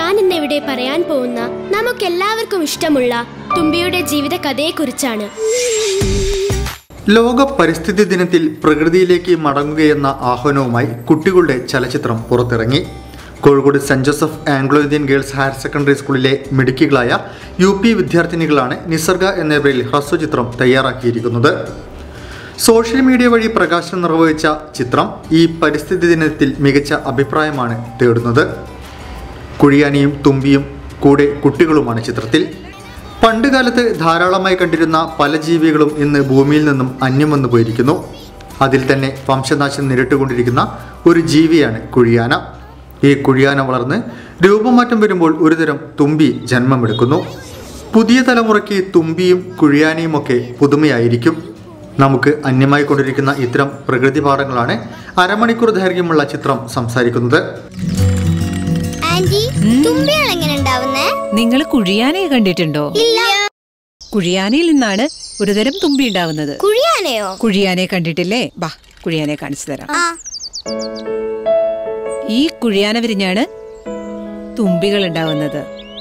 ഞാൻ ഇന്നിവിടെ പറയാൻ പോകുന്ന നമുക്കെല്ലാവർക്കും ഇഷ്ടമുള്ള തുമ്പിയുടെ ജീവിത കഥയെക്കുറിച്ചാണ് ലോക പരിസ്ഥിതി ദിനത്തിൽ പ്രകൃതിയിലേക്ക് മടങ്ങുകയെന്ന ആഹ്വാനവുമായി കുട്ടികളുടെ ചലച്ചിത്രം പുറത്തിറങ്ങി Kozhikode Saint Joseph Anglo Indian girls higher secondary സ്കൂളിലെ മിടുക്കികളായ യു പി വിദ്യാർത്ഥിനികളാണ് നിസർഗ എന്ന പേരിൽ ഹ്രസ്വചിത്രം തയ്യാറാക്കിയിരിക്കുന്നത് സോഷ്യൽ മീഡിയ വഴി പ്രകാശനം നിർവഹിച്ച ചിത്രം ഈ പരിസ്ഥിതി ദിനത്തിൽ മികച്ച അഭിപ്രായമാണ് തേടുന്നത് കുഴിയാനിയും തുമ്പിയും കൂടെ കുട്ടികളുമാണ് ചിത്രത്തിൽ പണ്ടുകാലത്ത് ധാരാളമായി കണ്ടിരുന്ന പല ജീവികളും ഇന്ന് ഭൂമിയിൽ നിന്നും അന്യം വന്നു പോയിരിക്കുന്നു അതിൽ തന്നെ വംശനാശം നേരിട്ടുകൊണ്ടിരിക്കുന്ന ഒരു ജീവിയാണ് കുഴിയാന ഈ കുഴിയാന വളർന്ന് രൂപമാറ്റം വരുമ്പോൾ ഒരുതരം തുമ്പി ജന്മമെടുക്കുന്നു പുതിയ തലമുറയ്ക്ക് തുമ്പിയും കുഴിയാനയുമൊക്കെ പുതുമയായിരിക്കും നമുക്ക് അന്യമായി കൊണ്ടിരിക്കുന്ന ഇത്തരം പ്രകൃതി പാഠങ്ങളാണ് അരമണിക്കൂർ ദൈർഘ്യമുള്ള ചിത്രം സംസാരിക്കുന്നത് ആന്റി തുമ്പികൾ എങ്ങനെ ഉണ്ടാവുന്നേ നിങ്ങൾ കുഴിയാനയെ കണ്ടിട്ടുണ്ടോ ഇല്ല കുഴിയാനയിൽ നിന്നാണ് ഒരുതരം തുമ്പി ഉണ്ടാവുന്നത് കുഴിയാനയോ കുഴിയാനെ കണ്ടിട്ടില്ലേ ബാ കുഴിയാനെ കാണിച്ചു തരാം ആ ഈ കുഴിയാന വിരിഞ്ഞാണ് തുമ്പികൾ ഉണ്ടാവുന്നത്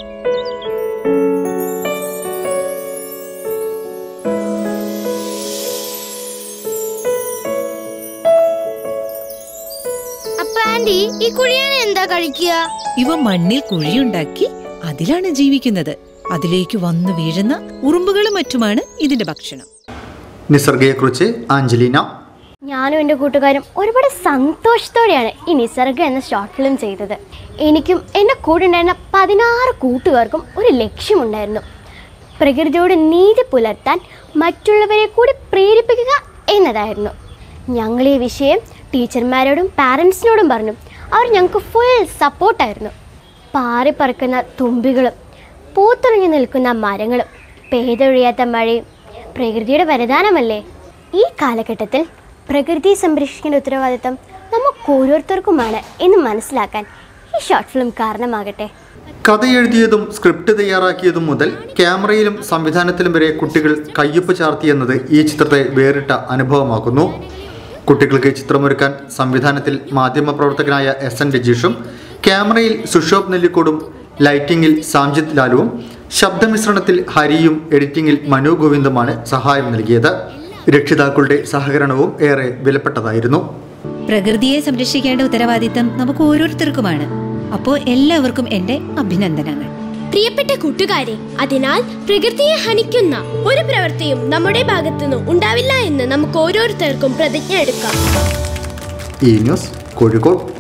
അപ്പൊ ആന്റി ഈ കുഴിയാന എന്താ കഴിക്കുക ഇവ മണ്ണിൽ കുഴിയുണ്ടാക്കി അതിലാണ് ജീവിക്കുന്നത് അതിലേക്ക് വന്നു വീഴുന്ന ഉറുമ്പുകളും മറ്റുമാണ് ഇതിന്റെ ഭക്ഷണം നിസർഗയെക്കുറിച്ച് ആഞ്ചലീന ഞാനും എൻ്റെ കൂട്ടുകാരും ഒരുപാട് സന്തോഷത്തോടെയാണ് ഈ നിസർഗ എന്ന ഷോർട്ട് ഫിലിം ചെയ്തത് എനിക്കും എൻ്റെ കൂടെ ഉണ്ടായിരുന്ന പതിനാറ് കൂട്ടുകാർക്കും ഒരു ലക്ഷ്യമുണ്ടായിരുന്നു പ്രകൃതിയോട് നീതി പുലർത്താൻ മറ്റുള്ളവരെ കൂടി പ്രേരിപ്പിക്കുക എന്നതായിരുന്നു ഞങ്ങൾ ഈ വിഷയം ടീച്ചർമാരോടും പാരൻസിനോടും പറഞ്ഞു അവർ ഞങ്ങൾക്ക് ഫുൾ സപ്പോർട്ടായിരുന്നു പാറിപ്പറക്കുന്ന തുമ്പികളും പൂത്തുറഞ്ഞു നിൽക്കുന്ന മരങ്ങളും പെയ്തൊഴിയാത്ത മഴയും പ്രകൃതിയുടെ വരദാനമല്ലേ ഈ കാലഘട്ടത്തിൽ പ്രകൃതിയെ സംരക്ഷിക്കേണ്ട ഉത്തരവാദിത്തം നമുക്ക് ഓരോരുത്തർക്കുമാണ് എന്ന് മനസ്സിലാക്കാൻ ഈ ഷോർട്ട് ഫിലിം കാരണമാകട്ടെ കഥ എഴുതിയതും സ്ക്രിപ്റ്റ് തയ്യാറാക്കിയതും മുതൽ ക്യാമറയിലും സംവിധാനത്തിലും വരെ കുട്ടികൾ കയ്യൊപ്പ് ചാർത്തിയെന്നത് ഈ ചിത്രത്തെ വേറിട്ട അനുഭവമാക്കുന്നു കുട്ടികൾക്ക് ചിത്രമൊരുക്കാൻ സംവിധാനത്തിൽ മാധ്യമപ്രവർത്തകനായ എസ് എൻ രജീഷും ക്യാമറയിൽ സുഷോബ് നെല്ലിക്കോടും ലൈറ്റിംഗിൽ സാംജിത് ലാലുവും ശബ്ദമിശ്രണത്തിൽ ഹരിയും എഡിറ്റിംഗിൽ മനു ഗോവിന്ദുമാണ് സഹായം നൽകിയത് രക്ഷിതാക്കളുടെ സഹകരണവും ഏറെ വിലപ്പെട്ടതായിരുന്നു പ്രകൃതിയെ സംരക്ഷിക്കേണ്ട ഉത്തരവാദിത്തം നമുക്ക് ഓരോരുത്തർക്കുമാണ് അപ്പോ എല്ലാവർക്കും എന്റെ അഭിനന്ദനങ്ങൾ പ്രിയപ്പെട്ട കൂട്ടുകാരെ അതിനാൽ പ്രകൃതിയെ ഹനിക്കുന്ന ഒരു പ്രവൃത്തിയും നമ്മുടെ ഭാഗത്തുനിന്ന് ഉണ്ടാവില്ല എന്ന് നമുക്ക് ഓരോരുത്തർക്കും പ്രതിജ്ഞ എടുക്കാം ഈ ന്യൂസ് കോഴിക്കോട്